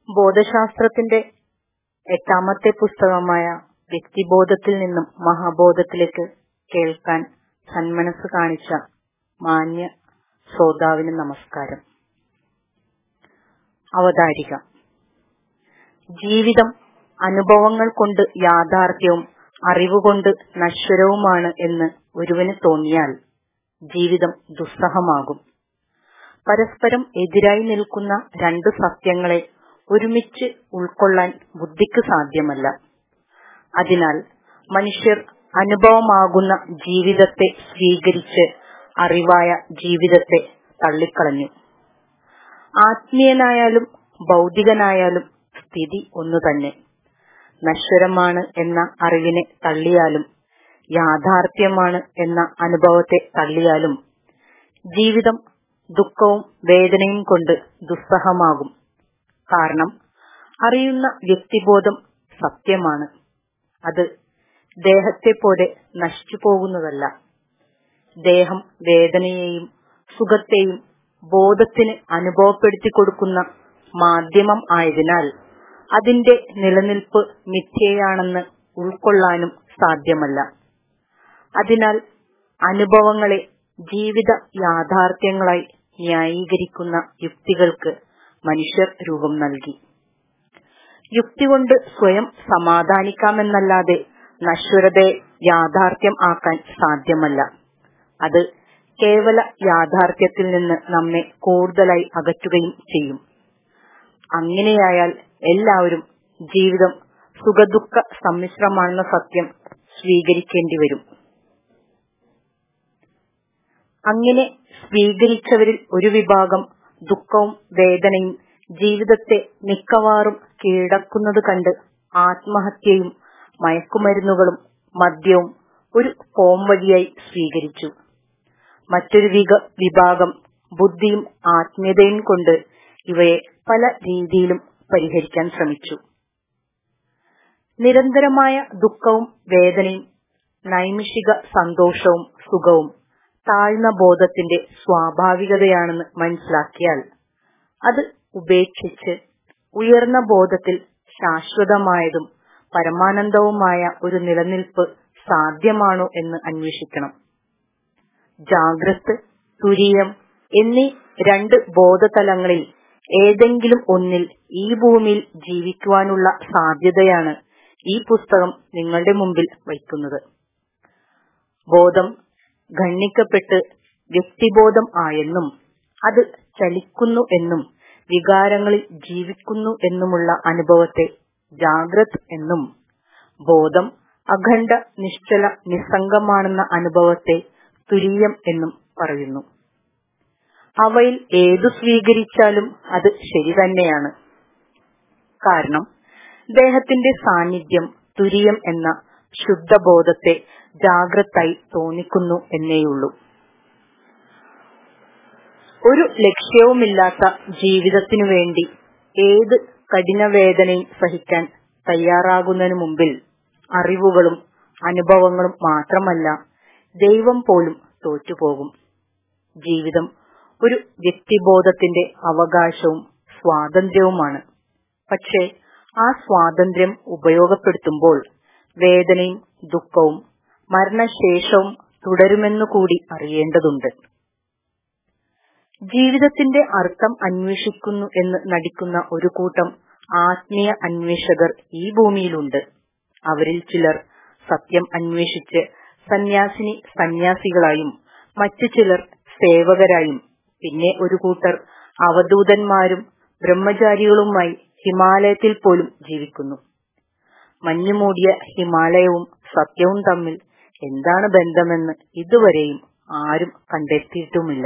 ബോധശാസ്ത്രത്തിന്റെ എട്ടാമത്തെ പുസ്തകമായ വ്യക്തിബോധത്തിൽ നിന്നും മഹാബോധത്തിലേക്ക് കേൾക്കാൻ സന്മനസ് കാണിച്ച മാന്യ ശ്രോതാവിന് നമസ്കാരം അവതാരിക ജീവിതം അനുഭവങ്ങൾ കൊണ്ട് യാഥാർത്ഥ്യവും അറിവുകൊണ്ട് നശ്വരവുമാണ് എന്ന് ഒരുവന് തോന്നിയാൽ ജീവിതം ദുസ്സഹമാകും പരസ്പരം എതിരായി നിൽക്കുന്ന രണ്ട് സത്യങ്ങളെ ഒരുമിച്ച് ഉൾക്കൊള്ളാൻ ബുദ്ധിക്ക് സാധ്യമല്ല അതിനാൽ മനുഷ്യർ അനുഭവമാകുന്ന ജീവിതത്തെ സ്വീകരിച്ച് അറിവായ ജീവിതത്തെ തള്ളിക്കളഞ്ഞു ആത്മീയനായാലും ഭൗതികനായാലും സ്ഥിതി ഒന്നു തന്നെ നശ്വരമാണ് എന്ന അറിവിനെ തള്ളിയാലും യാഥാർത്ഥ്യമാണ് എന്ന അനുഭവത്തെ തള്ളിയാലും ജീവിതം ദുഃഖവും വേദനയും കൊണ്ട് ദുസ്സഹമാകും കാരണം അറിയുന്ന വ്യക്തിബോധം സത്യമാണ് അത് ദേഹത്തെ പോലെ നശിച്ചു പോകുന്നതല്ല ദേഹം വേദനയെയും സുഖത്തെയും ബോധത്തിന് അനുഭവപ്പെടുത്തി കൊടുക്കുന്ന മാധ്യമം ആയതിനാൽ അതിന്റെ നിലനിൽപ്പ് മിഥ്യയാണെന്ന് ഉൾക്കൊള്ളാനും സാധ്യമല്ല അതിനാൽ അനുഭവങ്ങളെ ജീവിത യാഥാർത്ഥ്യങ്ങളായി ന്യായീകരിക്കുന്ന യുക്തികൾക്ക് മനുഷ്യർ രൂപം നൽകി യുക്തി കൊണ്ട് സ്വയം സമാധാനിക്കാമെന്നല്ലാതെ നശ്വരതയെ യാഥാർത്ഥ്യം ആക്കാൻ സാധ്യമല്ല അത് കേവല യാഥാർത്ഥ്യത്തിൽ നിന്ന് നമ്മെ കൂടുതലായി അകറ്റുകയും ചെയ്യും അങ്ങനെയായാൽ എല്ലാവരും ജീവിതം സുഖദുഃഖ സമ്മിശ്രമാണെന്ന സത്യം സ്വീകരിക്കേണ്ടി വരും അങ്ങനെ സ്വീകരിച്ചവരിൽ ഒരു വിഭാഗം ദുഃഖവും വേദനയും ജീവിതത്തെ മിക്കവാറും കീഴടക്കുന്നത് കണ്ട് ആത്മഹത്യയും മയക്കുമരുന്നുകളും മദ്യവും ഒരു പോംവഴിയായി സ്വീകരിച്ചു മറ്റൊരു വിക വിഭാഗം ബുദ്ധിയും ആത്മീയതയും കൊണ്ട് ഇവയെ പല രീതിയിലും പരിഹരിക്കാൻ ശ്രമിച്ചു നിരന്തരമായ ദുഃഖവും വേദനയും നൈമിഷിക സന്തോഷവും സുഖവും താഴ്ന്ന ബോധത്തിന്റെ സ്വാഭാവികതയാണെന്ന് മനസ്സിലാക്കിയാൽ അത് ഉപേക്ഷിച്ച് ഉയർന്ന ബോധത്തിൽ ശാശ്വതമായതും പരമാനന്ദവുമായ ഒരു നിലനിൽപ്പ് സാധ്യമാണോ എന്ന് അന്വേഷിക്കണം ജാഗ്രത് തുരിയം എന്നീ രണ്ട് ബോധതലങ്ങളിൽ ഏതെങ്കിലും ഒന്നിൽ ഈ ഭൂമിയിൽ ജീവിക്കുവാനുള്ള സാധ്യതയാണ് ഈ പുസ്തകം നിങ്ങളുടെ മുമ്പിൽ വയ്ക്കുന്നത് ബോധം ഖണ്ഡിക്കപ്പെട്ട് വ്യക്തിബോധം ആയെന്നും അത് ചലിക്കുന്നു എന്നും വികാരങ്ങളിൽ ജീവിക്കുന്നു എന്നുമുള്ള അനുഭവത്തെ ജാഗ്രത് എന്നും ബോധം അഖണ്ഡ നിശ്ചല നിസ്സംഗമാണെന്ന അനുഭവത്തെ തുരീയം എന്നും പറയുന്നു അവയിൽ ഏതു സ്വീകരിച്ചാലും അത് ശരി തന്നെയാണ് കാരണം ദേഹത്തിന്റെ സാന്നിധ്യം തുരിയം എന്ന ശുദ്ധബോധത്തെ ജാഗ്രതായി തോന്നിക്കുന്നു എന്നേയുള്ളൂ ഒരു ലക്ഷ്യവുമില്ലാത്ത ജീവിതത്തിനു വേണ്ടി ഏത് കഠിനവേദനയും സഹിക്കാൻ തയ്യാറാകുന്നതിനു മുമ്പിൽ അറിവുകളും അനുഭവങ്ങളും മാത്രമല്ല ദൈവം പോലും തോറ്റുപോകും ജീവിതം ഒരു വ്യക്തിബോധത്തിന്റെ അവകാശവും സ്വാതന്ത്ര്യവുമാണ് പക്ഷേ ആ സ്വാതന്ത്ര്യം ഉപയോഗപ്പെടുത്തുമ്പോൾ വേദനയും ദുഃഖവും മരണശേഷവും തുടരുമെന്നു കൂടി അറിയേണ്ടതുണ്ട് ജീവിതത്തിന്റെ അർത്ഥം അന്വേഷിക്കുന്നു എന്ന് നടിക്കുന്ന ഒരു കൂട്ടം ആത്മീയ അന്വേഷകർ ഈ ഭൂമിയിലുണ്ട് അവരിൽ ചിലർ സത്യം അന്വേഷിച്ച് സന്യാസിനി സന്യാസികളായും മറ്റു ചിലർ സേവകരായും പിന്നെ ഒരു കൂട്ടർ അവധൂതന്മാരും ബ്രഹ്മചാരികളുമായി ഹിമാലയത്തിൽ പോലും ജീവിക്കുന്നു മഞ്ഞുമൂടിയ ഹിമാലയവും സത്യവും തമ്മിൽ എന്താണ് ബന്ധമെന്ന് ഇതുവരെയും ആരും കണ്ടെത്തിയിട്ടുമില്ല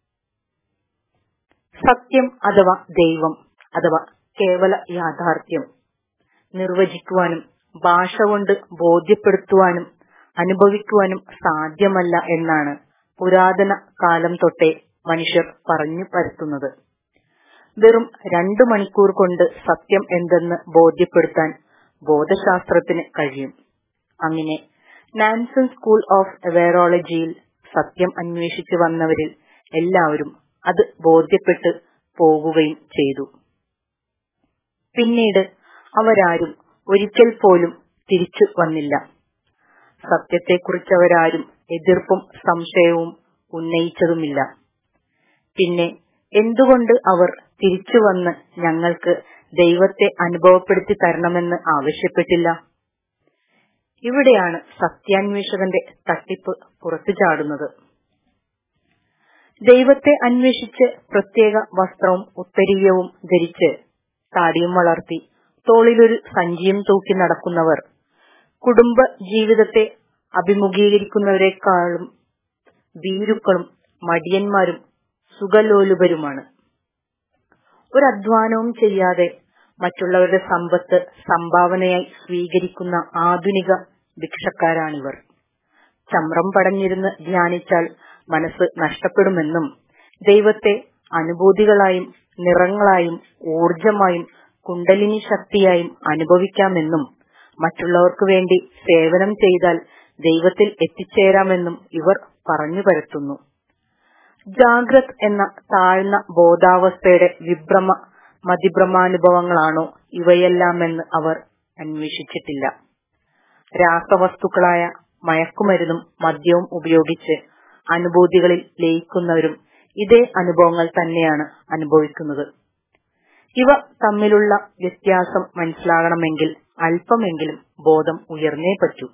സത്യം അഥവാ ദൈവം അഥവാ കേവല യാഥാർത്ഥ്യം നിർവചിക്കുവാനും ഭാഷ കൊണ്ട് ബോധ്യപ്പെടുത്തുവാനും അനുഭവിക്കുവാനും സാധ്യമല്ല എന്നാണ് പുരാതന കാലം തൊട്ടേ മനുഷ്യർ പറഞ്ഞു പരത്തുന്നത് വെറും രണ്ടു മണിക്കൂർ കൊണ്ട് സത്യം എന്തെന്ന് ബോധ്യപ്പെടുത്താൻ ബോധശാസ്ത്രത്തിന് കഴിയും അങ്ങനെ നാൻസൺ സ്കൂൾ ഓഫ് അവെയറോളജിയിൽ സത്യം അന്വേഷിച്ചു വന്നവരിൽ എല്ലാവരും അത് ബോധ്യപ്പെട്ട് പോകുകയും ചെയ്തു പിന്നീട് അവരാരും ഒരിക്കൽ പോലും തിരിച്ചു വന്നില്ല സത്യത്തെക്കുറിച്ചവരാരും എതിർപ്പും സംശയവും ഉന്നയിച്ചതുമില്ല പിന്നെ എന്തുകൊണ്ട് അവർ തിരിച്ചു വന്ന് ഞങ്ങൾക്ക് ദൈവത്തെ അനുഭവപ്പെടുത്തി തരണമെന്ന് ആവശ്യപ്പെട്ടില്ല ഇവിടെയാണ് സത്യാന്വേഷകന്റെ തട്ടിപ്പ് പുറത്തു ചാടുന്നത് ദൈവത്തെ അന്വേഷിച്ച് പ്രത്യേക വസ്ത്രവും ഉത്തരീയവും ധരിച്ച് താടിയും വളർത്തി തോളിലൊരു സഞ്ചിയും തൂക്കി നടക്കുന്നവർ കുടുംബ ജീവിതത്തെ അഭിമുഖീകരിക്കുന്നവരെക്കാളും ഭീരുക്കളും മടിയന്മാരും സുഖലോലുപരുമാണ് ഒരു അധ്വാനവും ചെയ്യാതെ മറ്റുള്ളവരുടെ സമ്പത്ത് സംഭാവനയായി സ്വീകരിക്കുന്ന ആധുനിക ഭിക്ഷക്കാരാണിവർ ചമ്രം പടഞ്ഞിരുന്ന് ധ്യാനിച്ചാൽ മനസ്സ് നഷ്ടപ്പെടുമെന്നും ദൈവത്തെ അനുഭൂതികളായും നിറങ്ങളായും ഊർജമായും കുണ്ടലിനി ശക്തിയായും അനുഭവിക്കാമെന്നും മറ്റുള്ളവർക്ക് വേണ്ടി സേവനം ചെയ്താൽ ദൈവത്തിൽ എത്തിച്ചേരാമെന്നും ഇവർ പറഞ്ഞു പരത്തുന്നു ജാഗ്രത് എന്ന താഴ്ന്ന ബോധാവസ്ഥയുടെ വിഭ്രമ മതിഭ്രമാനുഭവങ്ങളാണോ ഇവയെല്ലാമെന്ന് അവർ അന്വേഷിച്ചിട്ടില്ല രാസവസ്തുക്കളായ മയക്കുമരുന്നും മദ്യവും ഉപയോഗിച്ച് അനുഭൂതികളിൽ ലയിക്കുന്നവരും ഇതേ അനുഭവങ്ങൾ തന്നെയാണ് അനുഭവിക്കുന്നത് ഇവ തമ്മിലുള്ള വ്യത്യാസം മനസ്സിലാകണമെങ്കിൽ അല്പമെങ്കിലും ബോധം ഉയർന്നേ പറ്റൂ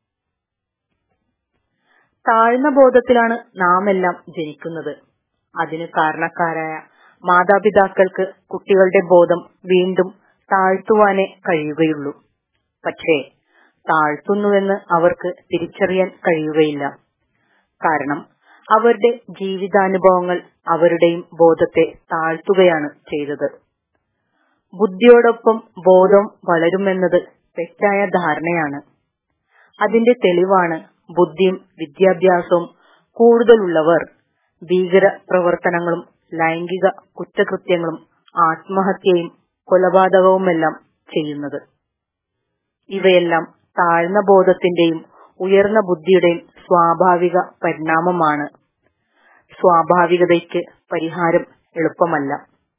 താഴ്ന്ന ബോധത്തിലാണ് നാം എല്ലാം ജനിക്കുന്നത് അതിന് കാരണക്കാരായ മാതാപിതാക്കൾക്ക് കുട്ടികളുടെ ബോധം വീണ്ടും താഴ്ത്തുവാനേ കഴിയുകയുള്ളൂ പക്ഷേ താഴ്ത്തുന്നുവെന്ന് അവർക്ക് തിരിച്ചറിയാൻ കഴിയുകയില്ല കാരണം അവരുടെ ജീവിതാനുഭവങ്ങൾ അവരുടെയും ബോധത്തെ താഴ്ത്തുകയാണ് ചെയ്തത് ബുദ്ധിയോടൊപ്പം ബോധം വളരുമെന്നത് തെറ്റായ ധാരണയാണ് അതിന്റെ തെളിവാണ് ബുദ്ധിയും വിദ്യാഭ്യാസവും കൂടുതലുള്ളവർ ഭീകര പ്രവർത്തനങ്ങളും ലൈംഗിക കുറ്റകൃത്യങ്ങളും ആത്മഹത്യയും കൊലപാതകവുമെല്ലാം ചെയ്യുന്നത് ഇവയെല്ലാം താഴ്ന്ന ബോധത്തിന്റെയും ഉയർന്ന ബുദ്ധിയുടെയും സ്വാഭാവിക പരിണാമമാണ് സ്വാഭാവികതയ്ക്ക് പരിഹാരം എളുപ്പമല്ല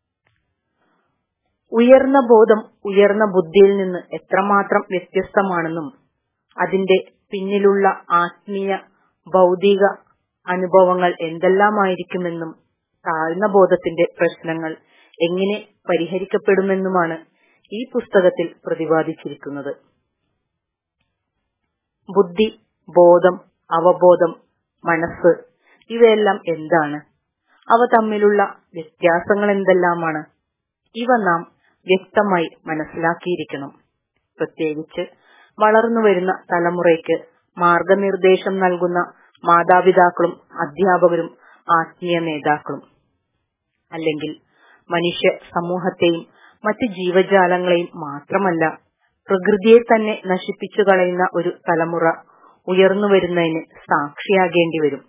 ഉയർന്ന ബോധം ഉയർന്ന ബുദ്ധിയിൽ നിന്ന് എത്രമാത്രം വ്യത്യസ്തമാണെന്നും അതിന്റെ പിന്നിലുള്ള ആത്മീയ ഭൗതിക അനുഭവങ്ങൾ എന്തെല്ലാമായിരിക്കുമെന്നും താഴ്ന്ന ബോധത്തിന്റെ പ്രശ്നങ്ങൾ എങ്ങനെ പരിഹരിക്കപ്പെടുമെന്നുമാണ് ഈ പുസ്തകത്തിൽ പ്രതിപാദിച്ചിരിക്കുന്നത് ബുദ്ധി ബോധം അവബോധം മനസ്സ് ഇവയെല്ലാം എന്താണ് അവ തമ്മിലുള്ള വ്യത്യാസങ്ങൾ എന്തെല്ലാമാണ് ഇവ നാം വ്യക്തമായി മനസ്സിലാക്കിയിരിക്കണം പ്രത്യേകിച്ച് വളർന്നു വരുന്ന തലമുറയ്ക്ക് മാർഗനിർദ്ദേശം നൽകുന്ന മാതാപിതാക്കളും അധ്യാപകരും ആത്മീയ നേതാക്കളും അല്ലെങ്കിൽ മനുഷ്യ സമൂഹത്തെയും മറ്റ് ജീവജാലങ്ങളെയും മാത്രമല്ല പ്രകൃതിയെ തന്നെ നശിപ്പിച്ചു കളയുന്ന ഒരു തലമുറ ഉയർന്നു വരുന്നതിന് സാക്ഷിയാകേണ്ടി വരും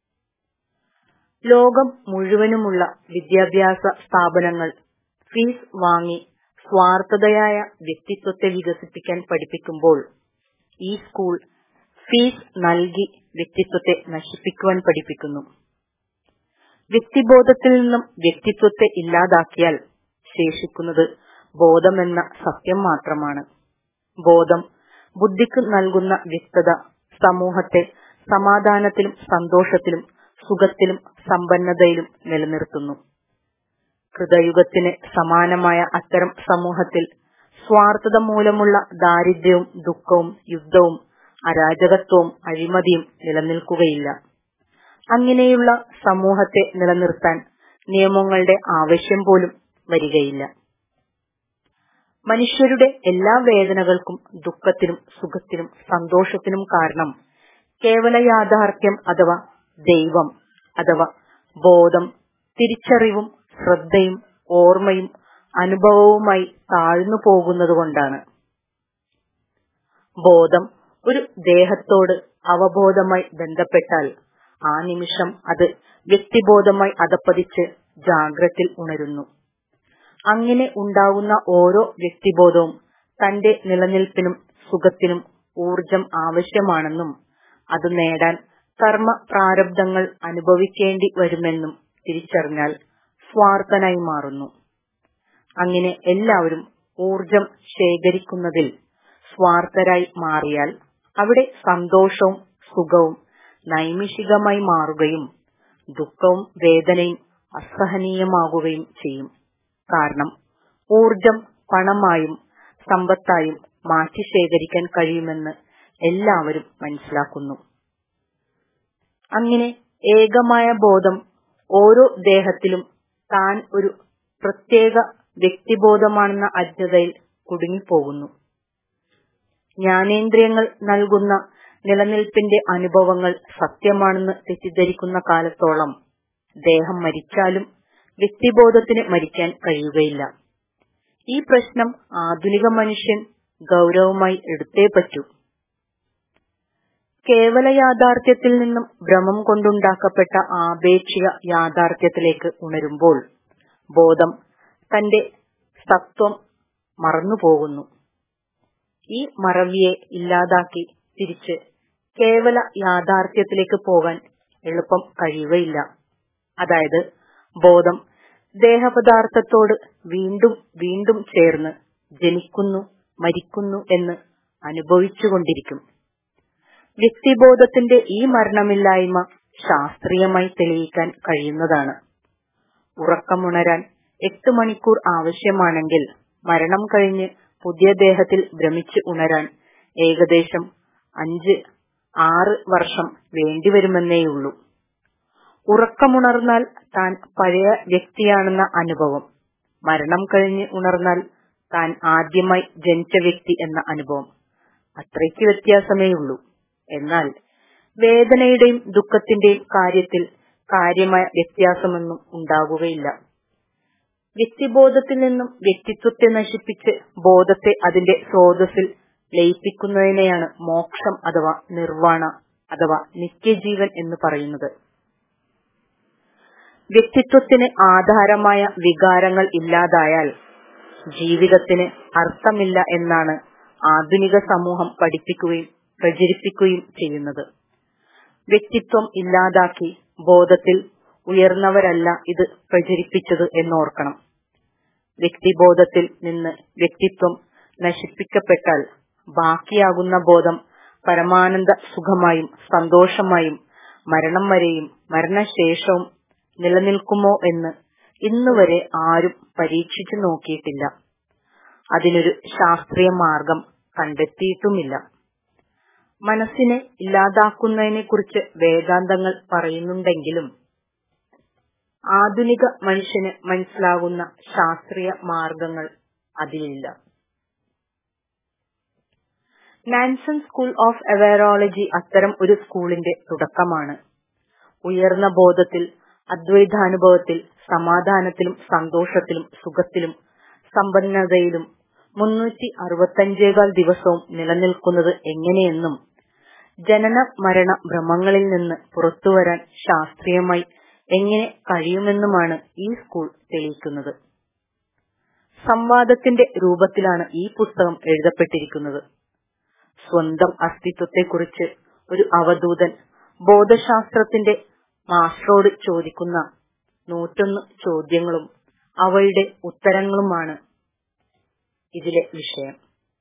ലോകം മുഴുവനുമുള്ള വിദ്യാഭ്യാസ സ്ഥാപനങ്ങൾ ഫീസ് വാങ്ങി സ്വാർത്ഥതയായ വ്യക്തിത്വത്തെ വികസിപ്പിക്കാൻ പഠിപ്പിക്കുമ്പോൾ ഈ സ്കൂൾ ഫീസ് നൽകി വ്യക്തിത്വത്തെ നശിപ്പിക്കുവാൻ പഠിപ്പിക്കുന്നു വ്യക്തിബോധത്തിൽ നിന്നും വ്യക്തിത്വത്തെ ഇല്ലാതാക്കിയാൽ ശേഷിക്കുന്നത് ബോധമെന്ന സത്യം മാത്രമാണ് ബോധം ബുദ്ധിക്ക് നൽകുന്ന വ്യക്തത സമൂഹത്തെ സമാധാനത്തിലും സന്തോഷത്തിലും സുഖത്തിലും സമ്പന്നതയിലും നിലനിർത്തുന്നു കൃതയുഗത്തിന് സമാനമായ അത്തരം സമൂഹത്തിൽ സ്വാർത്ഥത മൂലമുള്ള ദാരിദ്ര്യവും ദുഃഖവും യുദ്ധവും അരാജകത്വവും അഴിമതിയും നിലനിൽക്കുകയില്ല അങ്ങനെയുള്ള സമൂഹത്തെ നിലനിർത്താൻ നിയമങ്ങളുടെ ആവശ്യം പോലും വരികയില്ല മനുഷ്യരുടെ എല്ലാ വേദനകൾക്കും ദുഃഖത്തിനും സുഖത്തിനും സന്തോഷത്തിനും കാരണം കേവല യാഥാർത്ഥ്യം അഥവാ ദൈവം അഥവാ ബോധം തിരിച്ചറിവും ശ്രദ്ധയും ഓർമ്മയും അനുഭവവുമായി താഴ്ന്നു പോകുന്നതുകൊണ്ടാണ് ബോധം ഒരു ദേഹത്തോട് അവബോധമായി ബന്ധപ്പെട്ടാൽ ആ നിമിഷം അത് വ്യക്തിബോധമായി അധപ്പതിച്ച് ജാഗ്രത്തിൽ ഉണരുന്നു അങ്ങനെ ഉണ്ടാകുന്ന ഓരോ വ്യക്തിബോധവും തന്റെ നിലനിൽപ്പിനും സുഖത്തിനും ഊർജം ആവശ്യമാണെന്നും അത് നേടാൻ കർമ്മ പ്രാരബ്ധങ്ങൾ അനുഭവിക്കേണ്ടി വരുമെന്നും തിരിച്ചറിഞ്ഞാൽ സ്വാർത്ഥനായി മാറുന്നു അങ്ങനെ എല്ലാവരും ഊർജം ശേഖരിക്കുന്നതിൽ സ്വാർത്ഥരായി മാറിയാൽ അവിടെ സന്തോഷവും സുഖവും നൈമിഷികമായി മാറുകയും ദുഃഖവും വേദനയും അസഹനീയമാകുകയും ചെയ്യും കാരണം ഊർജം പണമായും സമ്പത്തായും മാറ്റി ശേഖരിക്കാൻ കഴിയുമെന്ന് എല്ലാവരും മനസ്സിലാക്കുന്നു അങ്ങനെ ഏകമായ ബോധം ഓരോ ദേഹത്തിലും താൻ ഒരു പ്രത്യേക വ്യക്തിബോധമാണെന്ന അജ്ഞതയിൽ കുടുങ്ങിപ്പോകുന്നു ജ്ഞാനേന്ദ്രിയങ്ങൾ നൽകുന്ന നിലനിൽപ്പിന്റെ അനുഭവങ്ങൾ സത്യമാണെന്ന് തെറ്റിദ്ധരിക്കുന്ന കാലത്തോളം ദേഹം മരിച്ചാലും വ്യക്തിബോധത്തിന് മരിക്കാൻ കഴിയുകയില്ല ഈ പ്രശ്നം ആധുനിക മനുഷ്യൻ ഗൗരവമായി എടുത്തേ പറ്റൂ കേവല യാഥാർത്ഥ്യത്തിൽ നിന്നും ഭ്രമം കൊണ്ടുണ്ടാക്കപ്പെട്ട ആപേക്ഷിക യാഥാർത്ഥ്യത്തിലേക്ക് ഉണരുമ്പോൾ ബോധം തന്റെ സത്വം മറന്നുപോകുന്നു ഈ മറവിയെ ഇല്ലാതാക്കി തിരിച്ച് കേവല യാഥാർത്ഥ്യത്തിലേക്ക് പോകാൻ എളുപ്പം കഴിയുകയില്ല അതായത് ബോധം ദേഹപദാർത്ഥത്തോട് വീണ്ടും വീണ്ടും ചേർന്ന് ജനിക്കുന്നു മരിക്കുന്നു എന്ന് അനുഭവിച്ചുകൊണ്ടിരിക്കും വ്യക്തിബോധത്തിന്റെ ഈ മരണമില്ലായ്മ ശാസ്ത്രീയമായി തെളിയിക്കാൻ കഴിയുന്നതാണ് ഉറക്കമുണരാൻ എട്ട് മണിക്കൂർ ആവശ്യമാണെങ്കിൽ മരണം കഴിഞ്ഞ് പുതിയ ദേഹത്തിൽ ഭ്രമിച്ച് ഉണരാൻ ഏകദേശം അഞ്ച് ആറ് വർഷം വേണ്ടിവരുമെന്നേയുള്ളൂ ഉറക്കമുണർന്നാൽ താൻ പഴയ വ്യക്തിയാണെന്ന അനുഭവം മരണം കഴിഞ്ഞ് ഉണർന്നാൽ താൻ ആദ്യമായി ജനിച്ച വ്യക്തി എന്ന അനുഭവം അത്രയ്ക്ക് വ്യത്യാസമേയുള്ളൂ എന്നാൽ വേദനയുടെയും ദുഃഖത്തിന്റെയും കാര്യത്തിൽ കാര്യമായ വ്യത്യാസമൊന്നും ഉണ്ടാകുകയില്ല വ്യക്തിബോധത്തിൽ നിന്നും വ്യക്തിത്വത്തെ നശിപ്പിച്ച് ബോധത്തെ അതിന്റെ സ്രോതസ്സിൽ ലയിപ്പിക്കുന്നതിനെയാണ് മോക്ഷം അഥവാ നിർവാണ അഥവാ നിത്യജീവൻ എന്ന് പറയുന്നത് വ്യക്തിത്വത്തിന് ആധാരമായ വികാരങ്ങൾ ഇല്ലാതായാൽ ജീവിതത്തിന് അർത്ഥമില്ല എന്നാണ് ആധുനിക സമൂഹം പഠിപ്പിക്കുകയും പ്രചരിപ്പിക്കുകയും ചെയ്യുന്നത് വ്യക്തിത്വം ഇല്ലാതാക്കി ബോധത്തിൽ ഉയർന്നവരല്ല ഇത് പ്രചരിപ്പിച്ചത് എന്നോർക്കണം വ്യക്തിബോധത്തിൽ നിന്ന് വ്യക്തിത്വം നശിപ്പിക്കപ്പെട്ടാൽ ബാക്കിയാകുന്ന ബോധം പരമാനന്ദ സുഖമായും സന്തോഷമായും മരണം വരെയും മരണശേഷവും നിലനിൽക്കുമോ എന്ന് ഇന്നുവരെ ആരും പരീക്ഷിച്ചു നോക്കിയിട്ടില്ല അതിനൊരു ശാസ്ത്രീയ മാർഗം കണ്ടെത്തിയിട്ടുമില്ല മനസ്സിനെ ഇല്ലാതാക്കുന്നതിനെ കുറിച്ച് വേദാന്തങ്ങൾ പറയുന്നുണ്ടെങ്കിലും ആധുനിക മനുഷ്യന് മനസ്സിലാകുന്ന ശാസ്ത്രീയ മാർഗങ്ങൾ അതിലില്ല നാൻസൺ സ്കൂൾ ഓഫ് അവയറോളജി അത്തരം ഒരു സ്കൂളിന്റെ തുടക്കമാണ് ഉയർന്ന ബോധത്തിൽ അദ്വൈതാനുഭവത്തിൽ സമാധാനത്തിലും സന്തോഷത്തിലും സുഖത്തിലും സമ്പന്നതയിലും മുന്നൂറ്റി അറുപത്തഞ്ചേകാൽ ദിവസവും നിലനിൽക്കുന്നത് എങ്ങനെയെന്നും ജനന മരണ ഭ്രമങ്ങളിൽ നിന്ന് പുറത്തുവരാൻ ശാസ്ത്രീയമായി എങ്ങനെ കഴിയുമെന്നുമാണ് ഈ സ്കൂൾ തെളിയിക്കുന്നത് സംവാദത്തിന്റെ രൂപത്തിലാണ് ഈ പുസ്തകം എഴുതപ്പെട്ടിരിക്കുന്നത് സ്വന്തം അസ്തിത്വത്തെക്കുറിച്ച് ഒരു അവധൂതൻ ബോധശാസ്ത്രത്തിന്റെ മാസ്റ്ററോട് ചോദിക്കുന്ന നൂറ്റൊന്ന് ചോദ്യങ്ങളും അവയുടെ ഉത്തരങ്ങളുമാണ് ഇതിലെ വിഷയം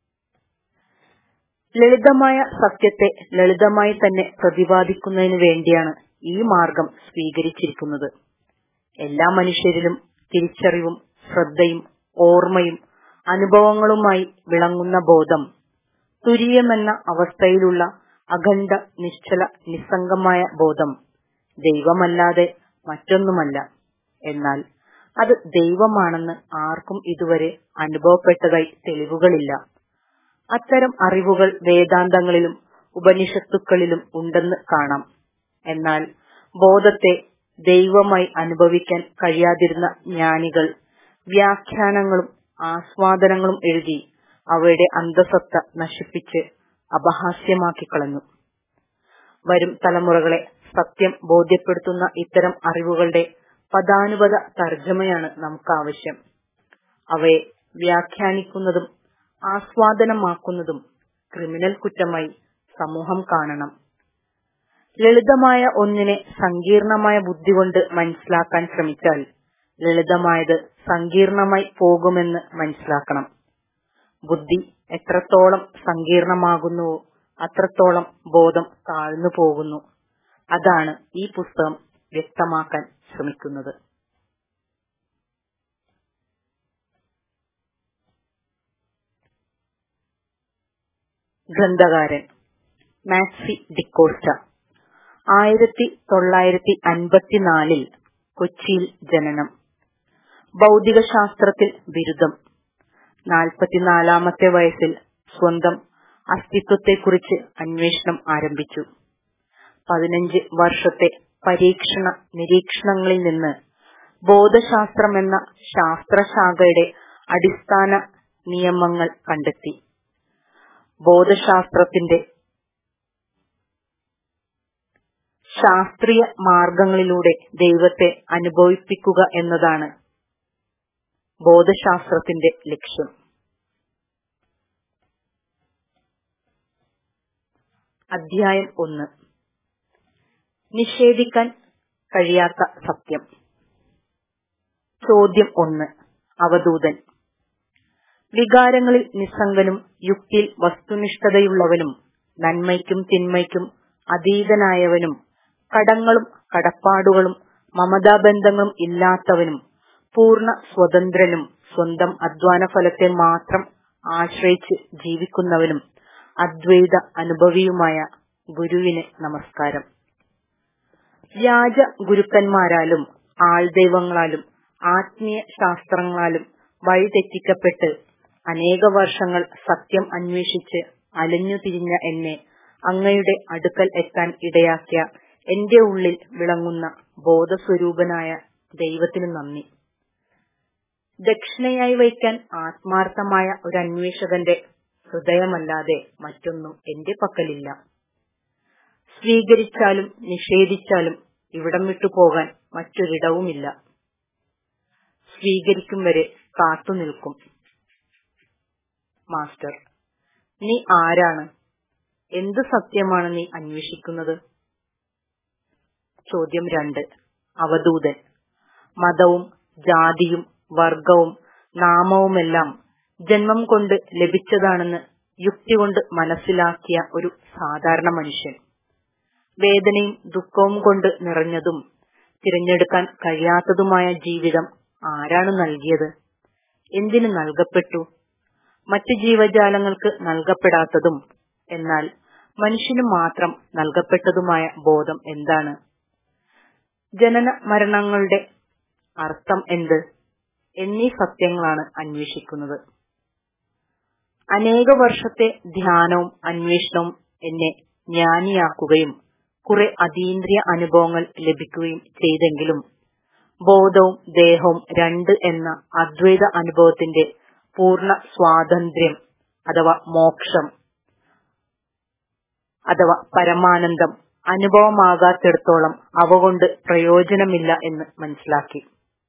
ലളിതമായ സത്യത്തെ ലളിതമായി തന്നെ പ്രതിപാദിക്കുന്നതിന് വേണ്ടിയാണ് ഈ മാർഗം സ്വീകരിച്ചിരിക്കുന്നത് എല്ലാ മനുഷ്യരിലും തിരിച്ചറിവും ശ്രദ്ധയും ഓർമ്മയും അനുഭവങ്ങളുമായി വിളങ്ങുന്ന ബോധം തുര്യമെന്ന അവസ്ഥയിലുള്ള അഖണ്ഡ നിശ്ചല നിസ്സംഗമായ ബോധം ദൈവമല്ലാതെ മറ്റൊന്നുമല്ല എന്നാൽ അത് ദൈവമാണെന്ന് ആർക്കും ഇതുവരെ അനുഭവപ്പെട്ടതായി തെളിവുകളില്ല അത്തരം അറിവുകൾ വേദാന്തങ്ങളിലും ഉപനിഷത്തുക്കളിലും ഉണ്ടെന്ന് കാണാം എന്നാൽ ബോധത്തെ ദൈവമായി അനുഭവിക്കാൻ കഴിയാതിരുന്ന ജ്ഞാനികൾ വ്യാഖ്യാനങ്ങളും ആസ്വാദനങ്ങളും എഴുതി അവയുടെ അന്തസത്ത നശിപ്പിച്ച് അപഹാസ്യമാക്കി കളഞ്ഞു വരും തലമുറകളെ സത്യം ബോധ്യപ്പെടുത്തുന്ന ഇത്തരം അറിവുകളുടെ പദാനുപത തർജ്ജമയാണ് നമുക്ക് ആവശ്യം അവയെ വ്യാഖ്യാനിക്കുന്നതും ആസ്വാദനമാക്കുന്നതും ക്രിമിനൽ കുറ്റമായി സമൂഹം കാണണം ലളിതമായ ഒന്നിനെ സങ്കീർണമായ ബുദ്ധി കൊണ്ട് മനസ്സിലാക്കാൻ ശ്രമിച്ചാൽ ലളിതമായത് സങ്കീർണമായി പോകുമെന്ന് മനസ്സിലാക്കണം ബുദ്ധി എത്രത്തോളം സങ്കീർണമാകുന്നുവോ അത്രത്തോളം ബോധം താഴ്ന്നു പോകുന്നു അതാണ് ഈ പുസ്തകം വ്യക്തമാക്കാൻ ശ്രമിക്കുന്നത് ഗ്രന്ഥകാരൻ മാക്സി ഡിക്കോസ്റ്റ ആയിരത്തി തൊള്ളായിരത്തി അൻപത്തിനാലിൽ കൊച്ചിയിൽ ജനനം ഭൗതികശാസ്ത്രത്തിൽ ബിരുദം നാൽപ്പത്തിനാലാമത്തെ വയസ്സിൽ സ്വന്തം അസ്തിത്വത്തെക്കുറിച്ച് അന്വേഷണം ആരംഭിച്ചു പതിനഞ്ച് വർഷത്തെ പരീക്ഷണ നിരീക്ഷണങ്ങളിൽ നിന്ന് ബോധശാസ്ത്രമെന്ന ശാസ്ത്രശാഖയുടെ അടിസ്ഥാന നിയമങ്ങൾ കണ്ടെത്തി ബോധശാസ്ത്രത്തിന്റെ ശാസ്ത്രീയ മാർഗങ്ങളിലൂടെ ദൈവത്തെ അനുഭവിപ്പിക്കുക എന്നതാണ് ബോധശാസ്ത്രത്തിന്റെ ലക്ഷ്യം അധ്യായം ഒന്ന് നിഷേധിക്കാൻ കഴിയാത്ത സത്യം ചോദ്യം ഒന്ന് അവധൂതൻ വികാരങ്ങളിൽ നിസ്സംഗനും യുക്തിയിൽ വസ്തുനിഷ്ഠതയുള്ളവനും നന്മയ്ക്കും തിന്മയ്ക്കും അതീതനായവനും കടങ്ങളും കടപ്പാടുകളും മമതാബന്ധങ്ങളും ഇല്ലാത്തവനും പൂർണ്ണ സ്വതന്ത്രനും സ്വന്തം അധ്വാന ഫലത്തെ മാത്രം ആശ്രയിച്ച് ജീവിക്കുന്നവനും അദ്വൈത അനുഭവിയുമായ ഗുരുവിന് നമസ്കാരം വ്യാജ ഗുരുക്കന്മാരാലും ആൾദൈവങ്ങളാലും ആത്മീയ ശാസ്ത്രങ്ങളാലും വഴിതെറ്റിക്കപ്പെട്ട് അനേക വർഷങ്ങൾ സത്യം അന്വേഷിച്ച് അലഞ്ഞു തിരിഞ്ഞ എന്നെ അങ്ങയുടെ അടുക്കൽ എത്താൻ ഇടയാക്കിയ എന്റെ ഉള്ളിൽ വിളങ്ങുന്ന ബോധസ്വരൂപനായ ദൈവത്തിനു നന്ദി ദക്ഷിണയായി വയ്ക്കാൻ ആത്മാർത്ഥമായ ഒരു അന്വേഷകന്റെ ഹൃദയമല്ലാതെ മറ്റൊന്നും എന്റെ പക്കലില്ല സ്വീകരിച്ചാലും നിഷേധിച്ചാലും ഇവിടം വിട്ടു പോകാൻ മറ്റൊരിടവുമില്ല സ്വീകരിക്കും വരെ കാത്തുനിൽക്കും മാസ്റ്റർ നീ ആരാണ് എന്ത് സത്യമാണ് നീ അന്വേഷിക്കുന്നത് ചോദ്യം രണ്ട് അവധൂതൻ മതവും ജാതിയും വർഗവും നാമവുമെല്ലാം ജന്മം കൊണ്ട് ലഭിച്ചതാണെന്ന് യുക്തി കൊണ്ട് മനസ്സിലാക്കിയ ഒരു സാധാരണ മനുഷ്യൻ വേദനയും ദുഃഖവും കൊണ്ട് നിറഞ്ഞതും തിരഞ്ഞെടുക്കാൻ കഴിയാത്തതുമായ ജീവിതം ആരാണ് നൽകിയത് എന്തിനു നൽകപ്പെട്ടു മറ്റ് ജീവജാലങ്ങൾക്ക് നൽകപ്പെടാത്തതും എന്നാൽ മനുഷ്യന് മാത്രം നൽകപ്പെട്ടതുമായ ബോധം എന്താണ് ജനന മരണങ്ങളുടെ അർത്ഥം എന്ത് എന്നീ സത്യങ്ങളാണ് അന്വേഷിക്കുന്നത് അനേക വർഷത്തെ ധ്യാനവും അന്വേഷണവും എന്നെ ജ്ഞാനിയാക്കുകയും കുറെ അതീന്ദ്രിയ അനുഭവങ്ങൾ ലഭിക്കുകയും ചെയ്തെങ്കിലും ബോധവും ദേഹവും രണ്ട് എന്ന അദ്വൈത അനുഭവത്തിന്റെ പൂർണ്ണ സ്വാതന്ത്ര്യം അഥവാ മോക്ഷം അഥവാ പരമാനന്ദം അനുഭവമാകാത്തിടത്തോളം അവ കൊണ്ട് പ്രയോജനമില്ല എന്ന് മനസ്സിലാക്കി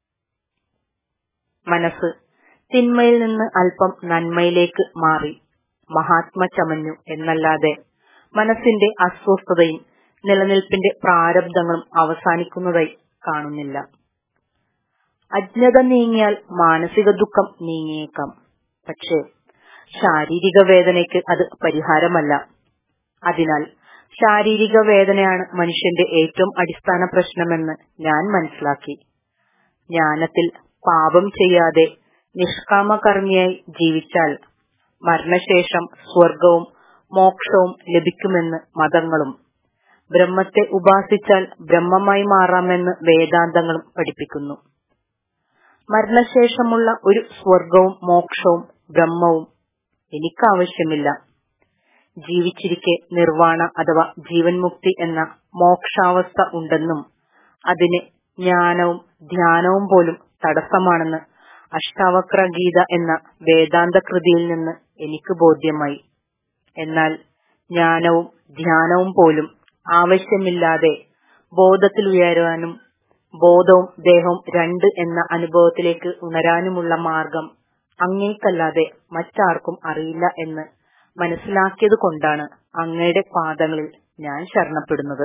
മനസ്സ് തിന്മയിൽ നിന്ന് അല്പം നന്മയിലേക്ക് മാറി മഹാത്മ ചമഞ്ഞു എന്നല്ലാതെ മനസ്സിന്റെ അസ്വസ്ഥതയും നിലനിൽപ്പിന്റെ പ്രാരബ്ധങ്ങളും അവസാനിക്കുന്നതായി കാണുന്നില്ല അജ്ഞത നീങ്ങിയാൽ മാനസിക ദുഃഖം നീങ്ങിയേക്കാം പക്ഷേ ശാരീരിക വേദനയ്ക്ക് അത് പരിഹാരമല്ല അതിനാൽ ശാരീരിക വേദനയാണ് മനുഷ്യന്റെ ഏറ്റവും അടിസ്ഥാന പ്രശ്നമെന്ന് ഞാൻ മനസ്സിലാക്കി ജ്ഞാനത്തിൽ പാപം ചെയ്യാതെ നിഷ്കാമകർമ്മിയായി ജീവിച്ചാൽ മരണശേഷം സ്വർഗവും മോക്ഷവും ലഭിക്കുമെന്ന് മതങ്ങളും ബ്രഹ്മത്തെ ഉപാസിച്ചാൽ ബ്രഹ്മമായി മാറാമെന്ന് വേദാന്തങ്ങളും പഠിപ്പിക്കുന്നു മരണശേഷമുള്ള ഒരു സ്വർഗവും മോക്ഷവും ബ്രഹ്മവും എനിക്കാവശ്യമില്ല ജീവിച്ചിരിക്കെ നിർവാണ അഥവാ ജീവൻ മുക്തി എന്ന മോക്ഷാവസ്ഥ ഉണ്ടെന്നും അതിന് ജ്ഞാനവും ധ്യാനവും പോലും തടസ്സമാണെന്ന് അഷ്ടാവക്ര ഗീത എന്ന വേദാന്ത കൃതിയിൽ നിന്ന് എനിക്ക് ബോധ്യമായി എന്നാൽ ജ്ഞാനവും ധ്യാനവും പോലും ആവശ്യമില്ലാതെ ബോധത്തിൽ ഉയരാനും ബോധവും ദേഹവും രണ്ട് എന്ന അനുഭവത്തിലേക്ക് ഉണരാനുമുള്ള മാർഗം അങ്ങേക്കല്ലാതെ മറ്റാർക്കും അറിയില്ല എന്ന് മനസ്സിലാക്കിയത് കൊണ്ടാണ് അങ്ങയുടെ പാദങ്ങളിൽ ഞാൻ ശരണപ്പെടുന്നത്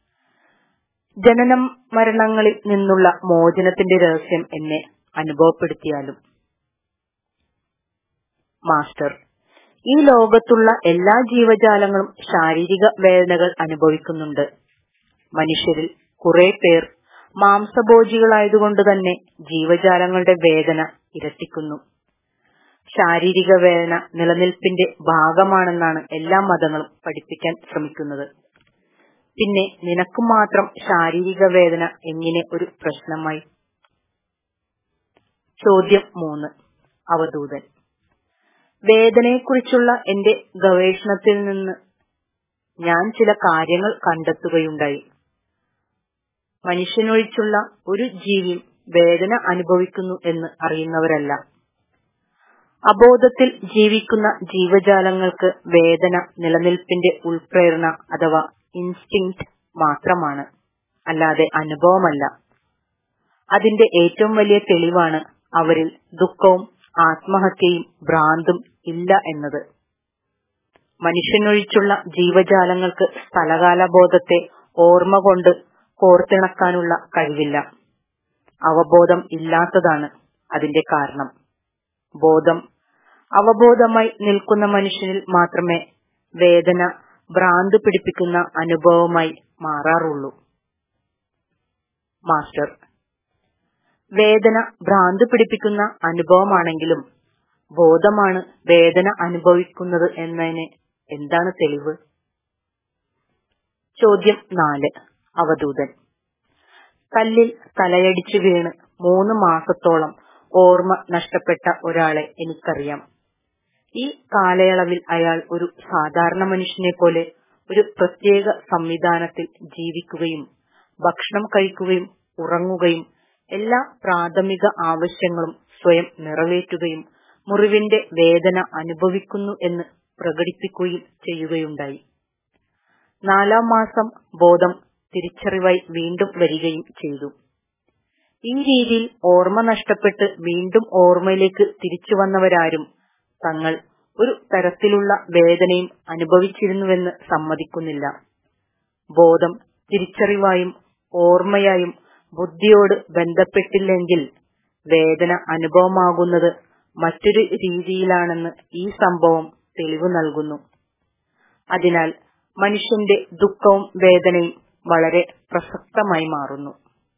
ജനനം മരണങ്ങളിൽ നിന്നുള്ള മോചനത്തിന്റെ രഹസ്യം എന്നെ അനുഭവപ്പെടുത്തിയാലും മാസ്റ്റർ ഈ ലോകത്തുള്ള എല്ലാ ജീവജാലങ്ങളും ശാരീരിക വേദനകൾ അനുഭവിക്കുന്നുണ്ട് മനുഷ്യരിൽ കുറെ പേർ മാംസഭോജികളായതുകൊണ്ട് തന്നെ ജീവജാലങ്ങളുടെ വേദന ഇരട്ടിക്കുന്നു ശാരീരിക വേദന നിലനിൽപ്പിന്റെ ഭാഗമാണെന്നാണ് എല്ലാ മതങ്ങളും പഠിപ്പിക്കാൻ ശ്രമിക്കുന്നത് പിന്നെ നിനക്ക് മാത്രം ശാരീരിക വേദന എങ്ങനെ ഒരു പ്രശ്നമായി ചോദ്യം മൂന്ന് അവധൂതൻ വേദനയെക്കുറിച്ചുള്ള എന്റെ ഗവേഷണത്തിൽ നിന്ന് ഞാൻ ചില കാര്യങ്ങൾ കണ്ടെത്തുകയുണ്ടായി മനുഷ്യനൊഴിച്ചുള്ള ഒരു ജീവിയും വേദന അനുഭവിക്കുന്നു എന്ന് അറിയുന്നവരല്ല അബോധത്തിൽ ജീവിക്കുന്ന ജീവജാലങ്ങൾക്ക് വേദന നിലനിൽപ്പിന്റെ ഉൾപ്രേരണ അഥവാ ഇൻസ്റ്റിങ് മാത്രമാണ് അല്ലാതെ അനുഭവമല്ല അതിന്റെ ഏറ്റവും വലിയ തെളിവാണ് അവരിൽ ദുഃഖവും ആത്മഹത്യയും ഭ്രാന്തും ഇല്ല എന്നത് മനുഷ്യനൊഴിച്ചുള്ള ജീവജാലങ്ങൾക്ക് സ്ഥലകാലബോധത്തെ ഓർമ്മ കൊണ്ട് കോർത്തിണക്കാനുള്ള കഴിവില്ല അവബോധം ഇല്ലാത്തതാണ് അതിന്റെ കാരണം ബോധം അവബോധമായി നിൽക്കുന്ന മനുഷ്യനിൽ മാത്രമേ വേദന ഭ്രാന്ത് പിടിപ്പിക്കുന്ന അനുഭവമായി മാറാറുള്ളൂ മാസ്റ്റർ വേദന ഭ്രാന്ത് പിടിപ്പിക്കുന്ന അനുഭവമാണെങ്കിലും ബോധമാണ് വേദന അനുഭവിക്കുന്നത് എന്നതിന് എന്താണ് തെളിവ് ചോദ്യം നാല് അവധൂതൻ കല്ലിൽ തലയടിച്ചു വീണ് മൂന്ന് മാസത്തോളം ഓർമ്മ നഷ്ടപ്പെട്ട ഒരാളെ എനിക്കറിയാം ഈ കാലയളവിൽ അയാൾ ഒരു സാധാരണ മനുഷ്യനെ പോലെ ഒരു പ്രത്യേക സംവിധാനത്തിൽ ജീവിക്കുകയും ഭക്ഷണം കഴിക്കുകയും ഉറങ്ങുകയും എല്ലാ പ്രാഥമിക ആവശ്യങ്ങളും സ്വയം നിറവേറ്റുകയും മുറിവിന്റെ വേദന അനുഭവിക്കുന്നു എന്ന് പ്രകടിപ്പിക്കുകയും ചെയ്യുകയുണ്ടായി നാലാം മാസം ബോധം തിരിച്ചറിവായി വീണ്ടും വരികയും ചെയ്തു ഈ രീതിയിൽ ഓർമ്മ നഷ്ടപ്പെട്ട് വീണ്ടും ഓർമ്മയിലേക്ക് തിരിച്ചു വന്നവരാരും തങ്ങൾ ഒരു തരത്തിലുള്ള വേദനയും അനുഭവിച്ചിരുന്നുവെന്ന് സമ്മതിക്കുന്നില്ല ബോധം തിരിച്ചറിവായും ഓർമ്മയായും ബുദ്ധിയോട് ബന്ധപ്പെട്ടില്ലെങ്കിൽ വേദന അനുഭവമാകുന്നത് മറ്റൊരു രീതിയിലാണെന്ന് ഈ സംഭവം തെളിവ് നൽകുന്നു അതിനാൽ മനുഷ്യന്റെ ദുഃഖവും വേദനയും വളരെ പ്രസക്തമായി മാറുന്നു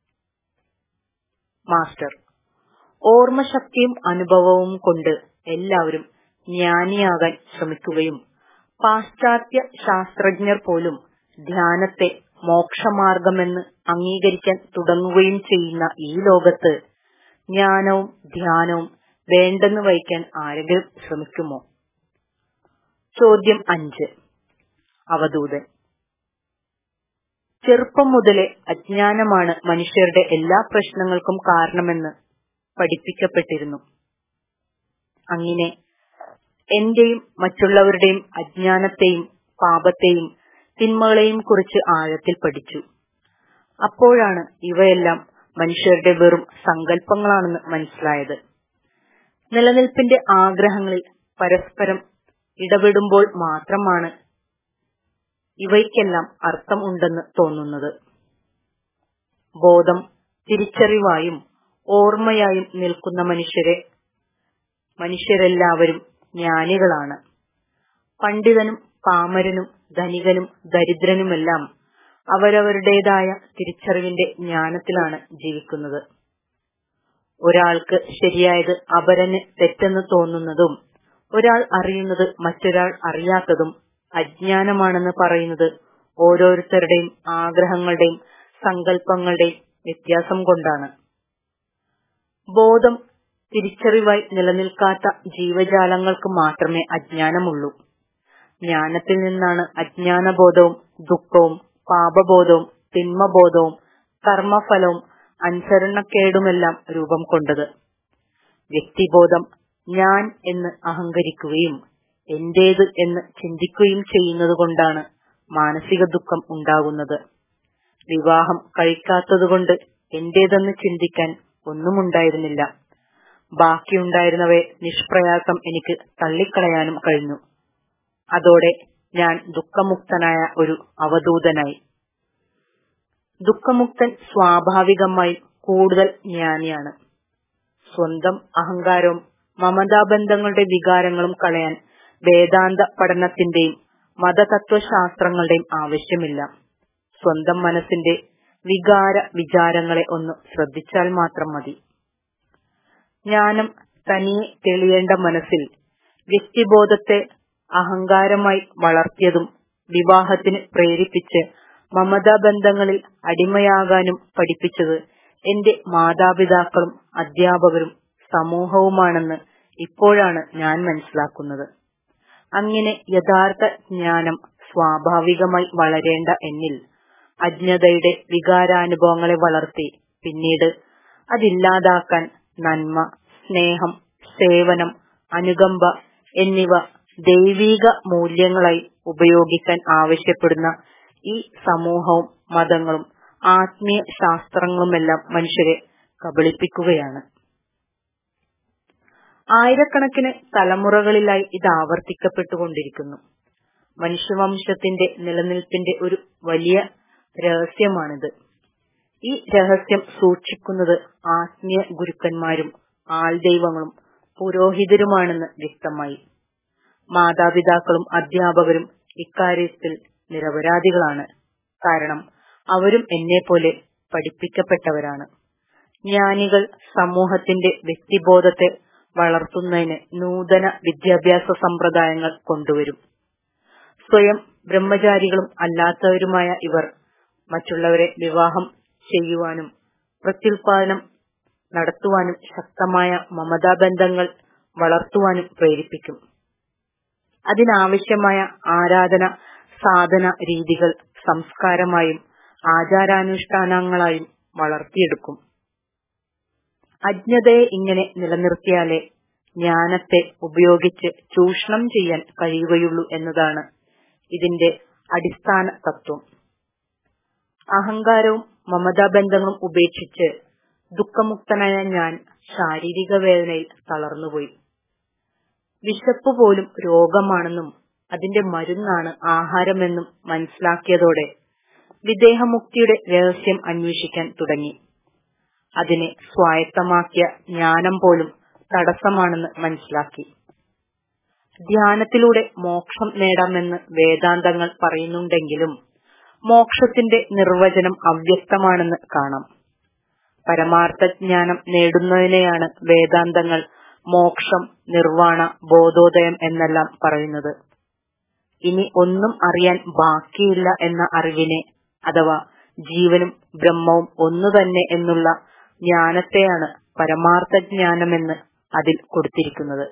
മാസ്റ്റർ ഓർമ്മശക്തിയും അനുഭവവും കൊണ്ട് എല്ലാവരും ജ്ഞാനിയാകാൻ ശ്രമിക്കുകയും പാശ്ചാത്യ ശാസ്ത്രജ്ഞർ പോലും ധ്യാനത്തെ മോക്ഷമാർഗമെന്ന് അംഗീകരിക്കാൻ തുടങ്ങുകയും ചെയ്യുന്ന ഈ ലോകത്ത് ജ്ഞാനവും ധ്യാനവും വേണ്ടെന്ന് വയ്ക്കാൻ ആരെങ്കിലും ശ്രമിക്കുമോ ചോദ്യം അഞ്ച് അവധൂതൻ ചെറുപ്പം മുതലേ അജ്ഞാനമാണ് മനുഷ്യരുടെ എല്ലാ പ്രശ്നങ്ങൾക്കും കാരണമെന്ന് പഠിപ്പിക്കപ്പെട്ടിരുന്നു അങ്ങനെ എന്റെയും മറ്റുള്ളവരുടെയും അജ്ഞാനത്തെയും പാപത്തെയും തിന്മകളെയും കുറിച്ച് ആഴത്തിൽ പഠിച്ചു അപ്പോഴാണ് ഇവയെല്ലാം മനുഷ്യരുടെ വെറും സങ്കല്പങ്ങളാണെന്ന് മനസ്സിലായത് നിലനിൽപ്പിന്റെ ആഗ്രഹങ്ങളിൽ പരസ്പരം ഇടപെടുമ്പോൾ മാത്രമാണ് ഇവയ്ക്കെല്ലാം അർത്ഥം ഉണ്ടെന്ന് തോന്നുന്നത് ബോധം തിരിച്ചറിവായും ഓർമ്മയായും നിൽക്കുന്ന മനുഷ്യരെ മനുഷ്യരെല്ലാവരും ജ്ഞാനികളാണ് പണ്ഡിതനും പാമരനും ധനികനും ദരിദ്രനുമെല്ലാം അവരവരുടേതായ തിരിച്ചറിവിന്റെ ജ്ഞാനത്തിലാണ് ജീവിക്കുന്നത് ഒരാൾക്ക് ശരിയായത് അപരന് തെറ്റെന്ന് തോന്നുന്നതും ഒരാൾ അറിയുന്നത് മറ്റൊരാൾ അറിയാത്തതും അജ്ഞാനമാണെന്ന് പറയുന്നത് ഓരോരുത്തരുടെയും ആഗ്രഹങ്ങളുടെയും സങ്കല്പങ്ങളുടെയും വ്യത്യാസം കൊണ്ടാണ് ബോധം തിരിച്ചറിവായി നിലനിൽക്കാത്ത ജീവജാലങ്ങൾക്ക് മാത്രമേ അജ്ഞാനമുള്ളൂ ജ്ഞാനത്തിൽ നിന്നാണ് അജ്ഞാനബോധവും ദുഃഖവും പാപബോധവും തിന്മബോധവും കർമ്മഫലവും അനുസരണക്കേടുമെല്ലാം രൂപം കൊണ്ടത് വ്യക്തിബോധം ഞാൻ എന്ന് അഹങ്കരിക്കുകയും എന്റേത് എന്ന് ചിന്തിക്കുകയും ചെയ്യുന്നത് കൊണ്ടാണ് മാനസിക ദുഃഖം ഉണ്ടാകുന്നത് വിവാഹം കഴിക്കാത്തതുകൊണ്ട് എന്റേതെന്ന് ചിന്തിക്കാൻ ഒന്നുമുണ്ടായിരുന്നില്ല ബാക്കിയുണ്ടായിരുന്നവയെ നിഷ്പ്രയാസം എനിക്ക് തള്ളിക്കളയാനും കഴിഞ്ഞു അതോടെ ഞാൻ ദുഃഖമുക്തനായ ഒരു അവധൂതനായി ദുഃഖമുക്തൻ സ്വാഭാവികമായി കൂടുതൽ ജ്ഞാനിയാണ് സ്വന്തം അഹങ്കാരവും മമതാബന്ധങ്ങളുടെ വികാരങ്ങളും കളയാൻ വേദാന്ത പഠനത്തിന്റെയും മതതത്വശാസ്ത്രങ്ങളുടെയും ആവശ്യമില്ല സ്വന്തം മനസ്സിന്റെ വികാര വിചാരങ്ങളെ ഒന്ന് ശ്രദ്ധിച്ചാൽ മാത്രം മതി ജ്ഞാനം തനിയെ തെളിയേണ്ട മനസ്സിൽ വ്യക്തിബോധത്തെ അഹങ്കാരമായി വളർത്തിയതും വിവാഹത്തിന് പ്രേരിപ്പിച്ച് മമതാബന്ധങ്ങളിൽ അടിമയാകാനും പഠിപ്പിച്ചത് എന്റെ മാതാപിതാക്കളും അധ്യാപകരും സമൂഹവുമാണെന്ന് ഇപ്പോഴാണ് ഞാൻ മനസ്സിലാക്കുന്നത് അങ്ങനെ യഥാർത്ഥ ജ്ഞാനം സ്വാഭാവികമായി വളരേണ്ട എന്നിൽ അജ്ഞതയുടെ വികാരാനുഭവങ്ങളെ വളർത്തി പിന്നീട് അതില്ലാതാക്കാൻ നന്മ സ്നേഹം സേവനം അനുകമ്പ എന്നിവ ദൈവീക മൂല്യങ്ങളായി ഉപയോഗിക്കാൻ ആവശ്യപ്പെടുന്ന ഈ സമൂഹവും മതങ്ങളും ആത്മീയ ശാസ്ത്രങ്ങളുമെല്ലാം മനുഷ്യരെ കബളിപ്പിക്കുകയാണ് ആയിരക്കണക്കിന് തലമുറകളിലായി ഇത് ആവർത്തിക്കപ്പെട്ടുകൊണ്ടിരിക്കുന്നു മനുഷ്യവംശത്തിന്റെ നിലനിൽപ്പിന്റെ ഒരു വലിയ രഹസ്യമാണിത് ഈ രഹസ്യം സൂക്ഷിക്കുന്നത് ആത്മീയ ഗുരുക്കന്മാരും ആൾദൈവങ്ങളും പുരോഹിതരുമാണെന്ന് വ്യക്തമായി മാതാപിതാക്കളും അധ്യാപകരും ഇക്കാര്യത്തിൽ നിരപരാധികളാണ് കാരണം അവരും എന്നെ പോലെ പഠിപ്പിക്കപ്പെട്ടവരാണ് ജ്ഞാനികൾ സമൂഹത്തിന്റെ വ്യക്തിബോധത്തെ വളർത്തുന്നതിന് നൂതന വിദ്യാഭ്യാസ സമ്പ്രദായങ്ങൾ കൊണ്ടുവരും സ്വയം ബ്രഹ്മചാരികളും അല്ലാത്തവരുമായ ഇവർ മറ്റുള്ളവരെ വിവാഹം ചെയ്യുവാനും പ്രത്യുൽപാദനം നടത്തുവാനും ശക്തമായ മമതാബന്ധങ്ങൾ വളർത്തുവാനും പ്രേരിപ്പിക്കും അതിനാവശ്യമായ ആരാധന സാധന രീതികൾ സംസ്കാരമായും ആചാരാനുഷ്ഠാനങ്ങളായും വളർത്തിയെടുക്കും അജ്ഞതയെ ഇങ്ങനെ നിലനിർത്തിയാലേ ജ്ഞാനത്തെ ഉപയോഗിച്ച് ചൂഷണം ചെയ്യാൻ കഴിയുകയുള്ളൂ എന്നതാണ് ഇതിന്റെ അടിസ്ഥാന തത്വം അഹങ്കാരവും മമതാബന്ധങ്ങളും ഉപേക്ഷിച്ച് ദുഃഖമുക്തനായ ഞാൻ ശാരീരിക വേദനയിൽ തളർന്നുപോയി വിശപ്പ് പോലും രോഗമാണെന്നും അതിന്റെ മരുന്നാണ് ആഹാരമെന്നും മനസ്സിലാക്കിയതോടെ വിദേഹമുക്തിയുടെ രഹസ്യം അന്വേഷിക്കാൻ തുടങ്ങി അതിനെ സ്വായത്തമാക്കിയ ജ്ഞാനം പോലും തടസ്സമാണെന്ന് മനസ്സിലാക്കി ധ്യാനത്തിലൂടെ മോക്ഷം നേടാമെന്ന് വേദാന്തങ്ങൾ പറയുന്നുണ്ടെങ്കിലും മോക്ഷത്തിന്റെ നിർവചനം അവ്യക്തമാണെന്ന് കാണാം പരമാർത്ഥ ജ്ഞാനം നേടുന്നതിനെയാണ് വേദാന്തങ്ങൾ മോക്ഷം നിർവാണ ബോധോദയം എന്നെല്ലാം പറയുന്നത് ഇനി ഒന്നും അറിയാൻ ബാക്കിയില്ല എന്ന അറിവിനെ അഥവാ ജീവനും ബ്രഹ്മവും ഒന്നു തന്നെ എന്നുള്ള ജ്ഞാനത്തെയാണ് പരമാർത്ഥ ജ്ഞാനമെന്ന് അതിൽ കൊടുത്തിരിക്കുന്നത്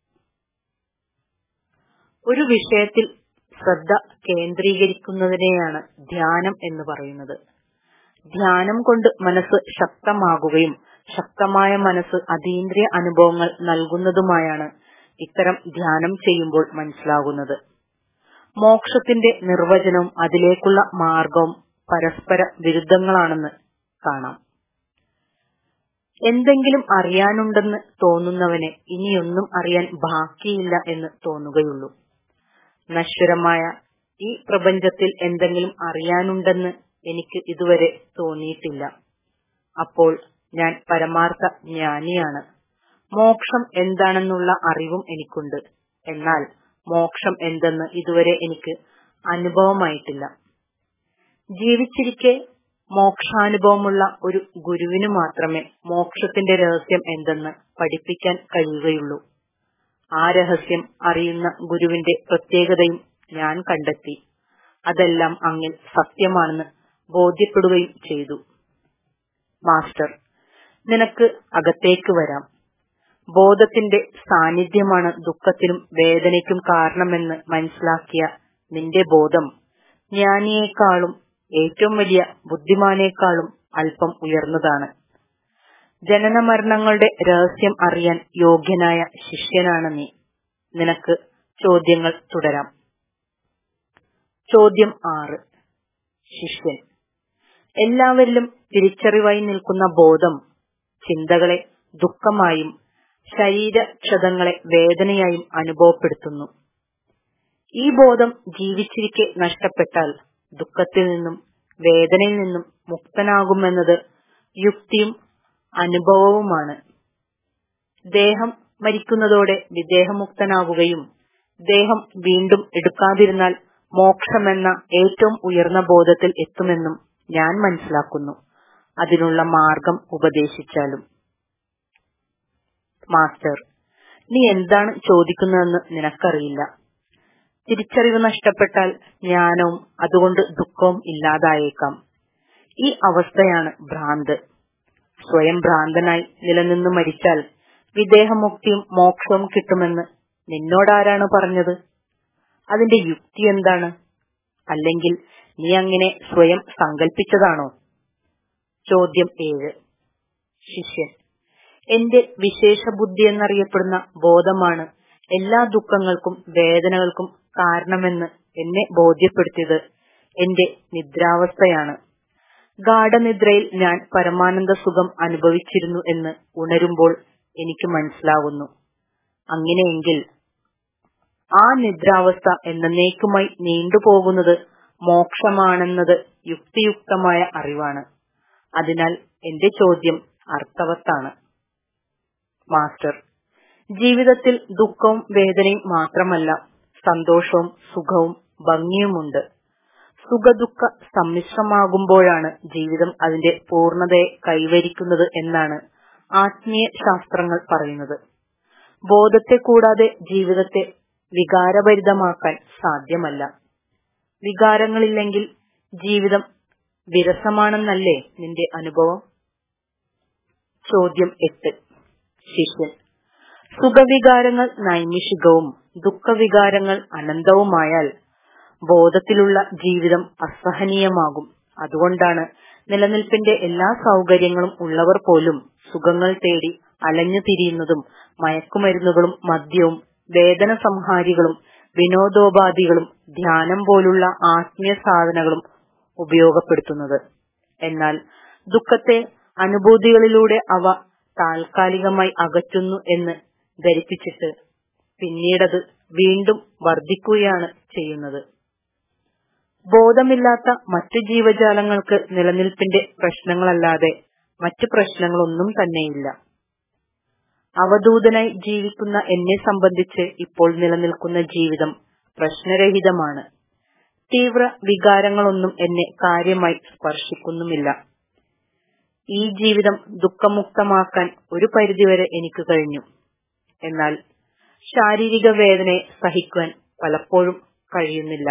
ഒരു വിഷയത്തിൽ ശ്രദ്ധ കേന്ദ്രീകരിക്കുന്നതിനെയാണ് ധ്യാനം എന്ന് പറയുന്നത് ധ്യാനം കൊണ്ട് മനസ്സ് ശക്തമാകുകയും ശക്തമായ മനസ്സ് അതീന്ദ്രിയ അനുഭവങ്ങൾ നൽകുന്നതുമായാണ് ഇത്തരം ധ്യാനം ചെയ്യുമ്പോൾ മനസ്സിലാകുന്നത് മോക്ഷത്തിന്റെ നിർവചനവും അതിലേക്കുള്ള മാർഗവും പരസ്പര വിരുദ്ധങ്ങളാണെന്ന് കാണാം എന്തെങ്കിലും അറിയാനുണ്ടെന്ന് തോന്നുന്നവന് ഇനിയൊന്നും അറിയാൻ ബാക്കിയില്ല എന്ന് തോന്നുകയുള്ളൂ നശ്വരമായ ഈ പ്രപഞ്ചത്തിൽ എന്തെങ്കിലും അറിയാനുണ്ടെന്ന് എനിക്ക് ഇതുവരെ തോന്നിയിട്ടില്ല അപ്പോൾ ഞാൻ പരമാർത്ഥ ജ്ഞാനിയാണ് മോക്ഷം എന്താണെന്നുള്ള അറിവും എനിക്കുണ്ട് എന്നാൽ മോക്ഷം എന്തെന്ന് ഇതുവരെ എനിക്ക് അനുഭവമായിട്ടില്ല ജീവിച്ചിരിക്കെ മോക്ഷാനുഭവമുള്ള ഒരു ഗുരുവിന് മാത്രമേ മോക്ഷത്തിന്റെ രഹസ്യം എന്തെന്ന് പഠിപ്പിക്കാൻ കഴിയുകയുള്ളൂ ആ രഹസ്യം അറിയുന്ന ഗുരുവിന്റെ പ്രത്യേകതയും ഞാൻ കണ്ടെത്തി അതെല്ലാം അങ്ങിൽ സത്യമാണെന്ന് ബോധ്യപ്പെടുകയും ചെയ്തു മാസ്റ്റർ നിനക്ക് അകത്തേക്ക് വരാം ബോധത്തിന്റെ സാന്നിധ്യമാണ് ദുഃഖത്തിനും വേദനയ്ക്കും കാരണമെന്ന് മനസ്സിലാക്കിയ നിന്റെ ബോധം ജ്ഞാനിയേക്കാളും ഏറ്റവും വലിയ ബുദ്ധിമാനേക്കാളും അല്പം ഉയർന്നതാണ് ജനന മരണങ്ങളുടെ രഹസ്യം അറിയാൻ യോഗ്യനായ ശിഷ്യനാണ് നീ നിനക്ക് ചോദ്യങ്ങൾ തുടരാം ചോദ്യം ആറ് ശിഷ്യൻ എല്ലാവരിലും തിരിച്ചറിവായി നിൽക്കുന്ന ബോധം ചിന്തകളെ ദുഃഖമായും ശരീരക്ഷതങ്ങളെ വേദനയായും അനുഭവപ്പെടുത്തുന്നു ഈ ബോധം ജീവിച്ചിരിക്കെ നഷ്ടപ്പെട്ടാൽ ദുഃഖത്തിൽ നിന്നും വേദനയിൽ നിന്നും മുക്തനാകുമെന്നത് യുക്തിയും അനുഭവവുമാണ് ദേഹം മരിക്കുന്നതോടെ വിദേഹമുക്തനാവുകയും ദേഹം വീണ്ടും എടുക്കാതിരുന്നാൽ മോക്ഷമെന്ന ഏറ്റവും ഉയർന്ന ബോധത്തിൽ എത്തുമെന്നും ഞാൻ മനസ്സിലാക്കുന്നു അതിനുള്ള മാർഗം ഉപദേശിച്ചാലും മാസ്റ്റർ നീ എന്താണ് ചോദിക്കുന്നതെന്ന് നിനക്കറിയില്ല തിരിച്ചറിവ് നഷ്ടപ്പെട്ടാൽ ജ്ഞാനവും അതുകൊണ്ട് ദുഃഖവും ഇല്ലാതായേക്കാം ഈ അവസ്ഥയാണ് ഭ്രാന്ത് സ്വയം ഭ്രാന്തനായി നിലനിന്ന് മരിച്ചാൽ വിദേഹമുക്തിയും മോക്ഷവും കിട്ടുമെന്ന് നിന്നോടാരാണ് പറഞ്ഞത് അതിന്റെ യുക്തി എന്താണ് അല്ലെങ്കിൽ നീ അങ്ങനെ സ്വയം സങ്കല്പിച്ചതാണോ ചോദ്യം ഏഴ് ശിഷ്യൻ എന്റെ വിശേഷ ബുദ്ധി എന്നറിയപ്പെടുന്ന ബോധമാണ് എല്ലാ ദുഃഖങ്ങൾക്കും വേദനകൾക്കും കാരണമെന്ന് എന്നെ ബോധ്യപ്പെടുത്തിയത് എന്റെ നിദ്രാവസ്ഥയാണ് ഗാഠനിദ്രയിൽ ഞാൻ പരമാനന്ദ സുഖം അനുഭവിച്ചിരുന്നു എന്ന് ഉണരുമ്പോൾ എനിക്ക് മനസ്സിലാവുന്നു അങ്ങനെയെങ്കിൽ ആ നിദ്രാവസ്ഥ എന്നേക്കുമായി നീണ്ടുപോകുന്നത് മോക്ഷമാണെന്നത് യുക്തിയുക്തമായ അറിവാണ് അതിനാൽ എന്റെ ചോദ്യം അർത്ഥവത്താണ് മാസ്റ്റർ ജീവിതത്തിൽ ദുഃഖവും വേദനയും മാത്രമല്ല സന്തോഷവും സുഖവും ഭംഗിയുമുണ്ട് സുഖദുഃഖ സമ്മിശ്രമാകുമ്പോഴാണ് ജീവിതം അതിന്റെ പൂർണ്ണതയെ കൈവരിക്കുന്നത് എന്നാണ് ആത്മീയ ശാസ്ത്രങ്ങൾ പറയുന്നത് ബോധത്തെ കൂടാതെ ജീവിതത്തെ വികാരഭരിതമാക്കാൻ സാധ്യമല്ല വികാരങ്ങളില്ലെങ്കിൽ ജീവിതം വിരസമാണെന്നല്ലേ നിന്റെ അനുഭവം ചോദ്യം എട്ട് ശിഷ്യൻ സുഖവികാരങ്ങൾ നൈമിഷികവും ദുഃഖവികാരങ്ങൾ അനന്തവുമായാൽ ബോധത്തിലുള്ള ജീവിതം അസഹനീയമാകും അതുകൊണ്ടാണ് നിലനിൽപ്പിന്റെ എല്ലാ സൗകര്യങ്ങളും ഉള്ളവർ പോലും സുഖങ്ങൾ തേടി അലഞ്ഞു തിരിയുന്നതും മയക്കുമരുന്നുകളും മദ്യവും വേദന സംഹാരികളും വിനോദോപാധികളും ധ്യാനം പോലുള്ള ആത്മീയ സാധനങ്ങളും ഉപയോഗപ്പെടുത്തുന്നത് എന്നാൽ ദുഃഖത്തെ അനുഭൂതികളിലൂടെ അവ താൽക്കാലികമായി അകറ്റുന്നു എന്ന് ധരിപ്പിച്ചിട്ട് പിന്നീടത് വീണ്ടും വർദ്ധിക്കുകയാണ് ചെയ്യുന്നത് ബോധമില്ലാത്ത മറ്റു ജീവജാലങ്ങൾക്ക് നിലനിൽപ്പിന്റെ പ്രശ്നങ്ങളല്ലാതെ മറ്റു പ്രശ്നങ്ങളൊന്നും തന്നെയില്ല അവധൂതനായി ജീവിക്കുന്ന എന്നെ സംബന്ധിച്ച് ഇപ്പോൾ നിലനിൽക്കുന്ന ജീവിതം പ്രശ്നരഹിതമാണ് തീവ്ര വികാരങ്ങളൊന്നും എന്നെ കാര്യമായി സ്പർശിക്കുന്നുമില്ല ഈ ജീവിതം ദുഃഖമുക്തമാക്കാൻ ഒരു പരിധിവരെ എനിക്ക് കഴിഞ്ഞു എന്നാൽ ശാരീരിക വേദനയെ സഹിക്കുവാൻ പലപ്പോഴും കഴിയുന്നില്ല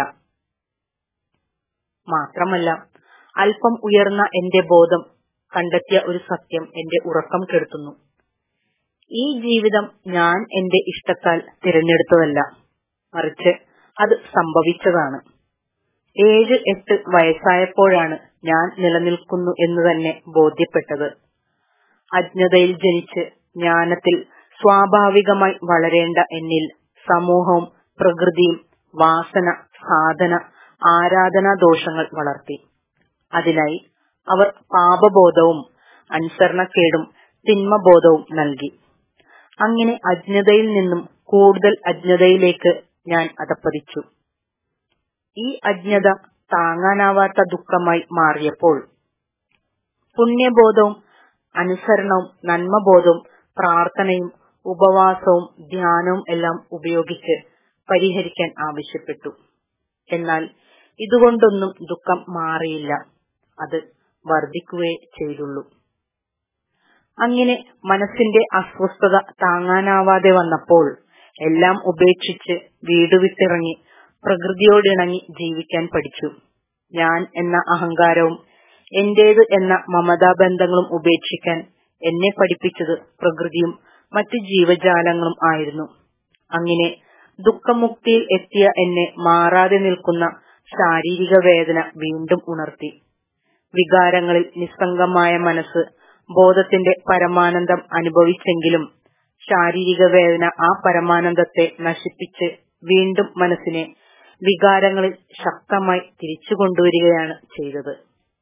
മാത്രമല്ല അല്പം ഉയർന്ന എന്റെ ബോധം കണ്ടെത്തിയ ഒരു സത്യം എന്റെ ഉറക്കം കെടുത്തുന്നു ഈ ജീവിതം ഞാൻ എന്റെ ഇഷ്ടത്താൽ തിരഞ്ഞെടുത്തതല്ല മറിച്ച് അത് സംഭവിച്ചതാണ് ഏഴ് എട്ട് വയസ്സായപ്പോഴാണ് ഞാൻ നിലനിൽക്കുന്നു എന്ന് തന്നെ ബോധ്യപ്പെട്ടത് അജ്ഞതയിൽ ജനിച്ച് ജ്ഞാനത്തിൽ സ്വാഭാവികമായി വളരേണ്ട എന്നിൽ സമൂഹവും പ്രകൃതിയും വാസന സാധന ആരാധനാ ദോഷങ്ങൾ വളർത്തി അതിനായി അവർ പാപബോധവും അനുസരണക്കേടും തിന്മബോധവും നൽകി അങ്ങനെ അജ്ഞതയിൽ നിന്നും കൂടുതൽ അജ്ഞതയിലേക്ക് ഞാൻ അതപ്പതിച്ചു ഈ അജ്ഞത താങ്ങാനാവാത്ത ദുഃഖമായി മാറിയപ്പോൾ പുണ്യബോധവും അനുസരണവും നന്മബോധവും പ്രാർത്ഥനയും ഉപവാസവും ധ്യാനവും എല്ലാം ഉപയോഗിച്ച് പരിഹരിക്കാൻ ആവശ്യപ്പെട്ടു എന്നാൽ ഇതുകൊണ്ടൊന്നും ദുഃഖം മാറിയില്ല അത് വർദ്ധിക്കുകയേ ചെയ്തുള്ളൂ അങ്ങനെ മനസ്സിന്റെ അസ്വസ്ഥത താങ്ങാനാവാതെ വന്നപ്പോൾ എല്ലാം ഉപേക്ഷിച്ച് വീട് വിട്ടിറങ്ങി പ്രകൃതിയോടിണങ്ങി ജീവിക്കാൻ പഠിച്ചു ഞാൻ എന്ന അഹങ്കാരവും എന്റേത് എന്ന മമതാബന്ധങ്ങളും ഉപേക്ഷിക്കാൻ എന്നെ പഠിപ്പിച്ചത് പ്രകൃതിയും മറ്റു ജീവജാലങ്ങളും ആയിരുന്നു അങ്ങനെ ദുഃഖമുക്തിയിൽ എത്തിയ എന്നെ മാറാതെ നിൽക്കുന്ന ശാരീരിക വേദന വീണ്ടും ഉണർത്തി വികാരങ്ങളിൽ നിസ്സംഗമായ മനസ്സ് ബോധത്തിന്റെ പരമാനന്ദം അനുഭവിച്ചെങ്കിലും ശാരീരിക വേദന ആ പരമാനന്ദത്തെ നശിപ്പിച്ച് വീണ്ടും മനസ്സിനെ വികാരങ്ങളിൽ ശക്തമായി തിരിച്ചു കൊണ്ടുവരികയാണ് ചെയ്തത്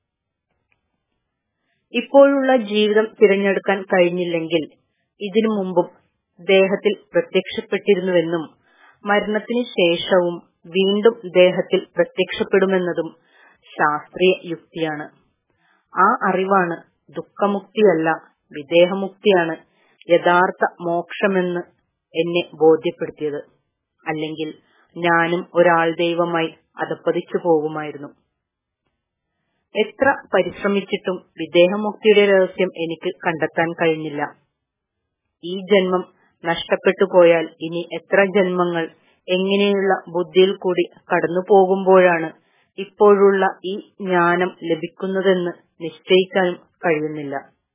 ഇപ്പോഴുള്ള ജീവിതം തിരഞ്ഞെടുക്കാൻ കഴിഞ്ഞില്ലെങ്കിൽ ഇതിനു മുമ്പും ദേഹത്തിൽ പ്രത്യക്ഷപ്പെട്ടിരുന്നുവെന്നും മരണത്തിന് ശേഷവും വീണ്ടും ദേഹത്തിൽ പ്രത്യക്ഷപ്പെടുമെന്നതും ശാസ്ത്രീയ യുക്തിയാണ് ആ അറിവാണ് ദുഃഖമുക്തിയല്ല വിദേഹമുക്തിയാണ് യഥാർത്ഥ മോക്ഷമെന്ന് എന്നെ ബോധ്യപ്പെടുത്തിയത് അല്ലെങ്കിൽ ഞാനും ഒരാൾ ദൈവമായി അധപ്പതിച്ചു പോകുമായിരുന്നു എത്ര പരിശ്രമിച്ചിട്ടും വിദേഹമുക്തിയുടെ രഹസ്യം എനിക്ക് കണ്ടെത്താൻ കഴിഞ്ഞില്ല ഈ ജന്മം നഷ്ടപ്പെട്ടു പോയാൽ ഇനി എത്ര ജന്മങ്ങൾ എങ്ങനെയുള്ള ബുദ്ധിയിൽ കൂടി കടന്നു പോകുമ്പോഴാണ് ഇപ്പോഴുള്ള ഈ ജ്ഞാനം ലഭിക്കുന്നതെന്ന് നിശ്ചയിക്കാനും കഴിയുന്നില്ല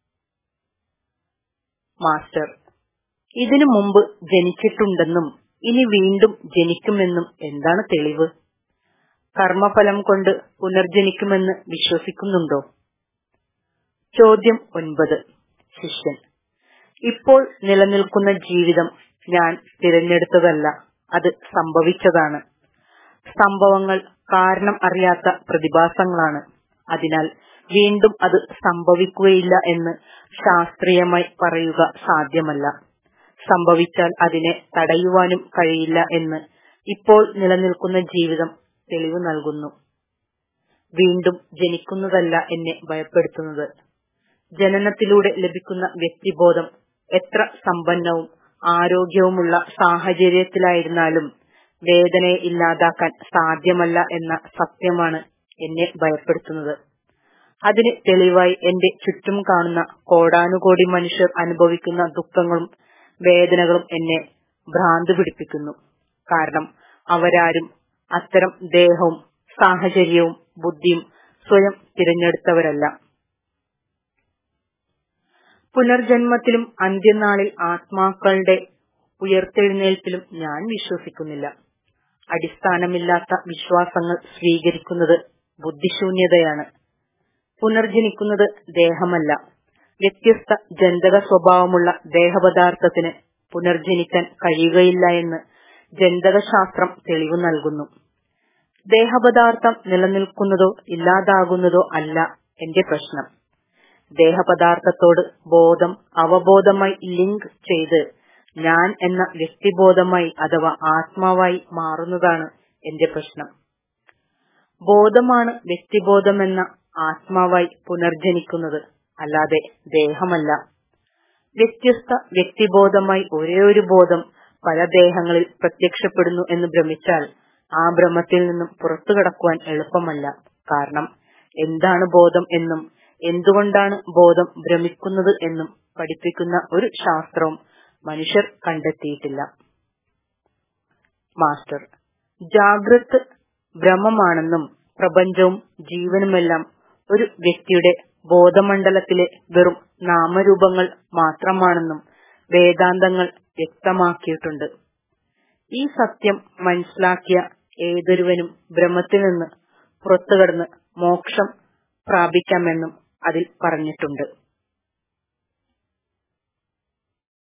മാസ്റ്റർ ഇതിനു മുമ്പ് ജനിച്ചിട്ടുണ്ടെന്നും ഇനി വീണ്ടും ജനിക്കുമെന്നും എന്താണ് തെളിവ് കർമ്മഫലം കൊണ്ട് പുനർജനിക്കുമെന്ന് വിശ്വസിക്കുന്നുണ്ടോ ചോദ്യം ഒൻപത് ശിഷ്യൻ ഇപ്പോൾ നിലനിൽക്കുന്ന ജീവിതം ഞാൻ തിരഞ്ഞെടുത്തതല്ല അത് സംഭവിച്ചതാണ് സംഭവങ്ങൾ കാരണം അറിയാത്ത പ്രതിഭാസങ്ങളാണ് അതിനാൽ വീണ്ടും അത് സംഭവിക്കുകയില്ല എന്ന് ശാസ്ത്രീയമായി പറയുക സാധ്യമല്ല സംഭവിച്ചാൽ അതിനെ തടയുവാനും കഴിയില്ല എന്ന് ഇപ്പോൾ നിലനിൽക്കുന്ന ജീവിതം തെളിവ് നൽകുന്നു വീണ്ടും ജനിക്കുന്നതല്ല എന്നെ ഭയപ്പെടുത്തുന്നത് ജനനത്തിലൂടെ ലഭിക്കുന്ന വ്യക്തിബോധം എത്ര സമ്പന്നവും ആരോഗ്യവുമുള്ള സാഹചര്യത്തിലായിരുന്നാലും വേദനയെ ഇല്ലാതാക്കാൻ സാധ്യമല്ല എന്ന സത്യമാണ് എന്നെ ഭയപ്പെടുത്തുന്നത് അതിന് തെളിവായി എന്റെ ചുറ്റും കാണുന്ന കോടാനുകോടി മനുഷ്യർ അനുഭവിക്കുന്ന ദുഃഖങ്ങളും വേദനകളും എന്നെ ഭ്രാന്ത് പിടിപ്പിക്കുന്നു കാരണം അവരാരും അത്തരം ദേഹവും സാഹചര്യവും ബുദ്ധിയും സ്വയം തിരഞ്ഞെടുത്തവരല്ല പുനർജന്മത്തിലും അന്ത്യനാളിൽ ആത്മാക്കളുടെ ഉയർത്തെഴുന്നേൽപ്പിലും ഞാൻ വിശ്വസിക്കുന്നില്ല അടിസ്ഥാനമില്ലാത്ത വിശ്വാസങ്ങൾ സ്വീകരിക്കുന്നത് ബുദ്ധിശൂന്യതയാണ് പുനർജനിക്കുന്നത് ദേഹമല്ല വ്യത്യസ്ത ജന്തക സ്വഭാവമുള്ള ദേഹപദാർത്ഥത്തിന് പുനർജനിക്കാൻ കഴിയുകയില്ല എന്ന് ജന്തകശാസ്ത്രം തെളിവ് നൽകുന്നു ദേഹപദാർത്ഥം നിലനിൽക്കുന്നതോ ഇല്ലാതാകുന്നതോ അല്ല എന്റെ പ്രശ്നം ദേഹപദാർത്ഥത്തോട് ബോധം അവബോധമായി ലിങ്ക് ചെയ്ത് ഞാൻ എന്ന വ്യക്തിബോധമായി അഥവാ ആത്മാവായി മാറുന്നതാണ് എന്റെ പ്രശ്നം ബോധമാണ് വ്യക്തിബോധമെന്ന ആത്മാവായി പുനർജനിക്കുന്നത് അല്ലാതെ ദേഹമല്ല വ്യത്യസ്ത വ്യക്തിബോധമായി ഒരേ ഒരു ബോധം പല ദേഹങ്ങളിൽ പ്രത്യക്ഷപ്പെടുന്നു എന്ന് ഭ്രമിച്ചാൽ ആ ഭ്രമത്തിൽ നിന്നും പുറത്തു കടക്കുവാൻ എളുപ്പമല്ല കാരണം എന്താണ് ബോധം എന്നും എന്തുകൊണ്ടാണ് ബോധം ഭ്രമിക്കുന്നത് എന്നും പഠിപ്പിക്കുന്ന ഒരു ശാസ്ത്രവും മനുഷ്യർ കണ്ടെത്തിയിട്ടില്ല മാസ്റ്റർ ജാഗ്രത് ഭ്രമമാണെന്നും പ്രപഞ്ചവും ജീവനുമെല്ലാം ഒരു വ്യക്തിയുടെ ബോധമണ്ഡലത്തിലെ വെറും നാമരൂപങ്ങൾ മാത്രമാണെന്നും വേദാന്തങ്ങൾ വ്യക്തമാക്കിയിട്ടുണ്ട് ഈ സത്യം മനസ്സിലാക്കിയ ഏതൊരുവനും ഭ്രമത്തിൽ നിന്ന് പുറത്തുകടന്ന് മോക്ഷം പ്രാപിക്കാമെന്നും അതിൽ പറഞ്ഞിട്ടുണ്ട്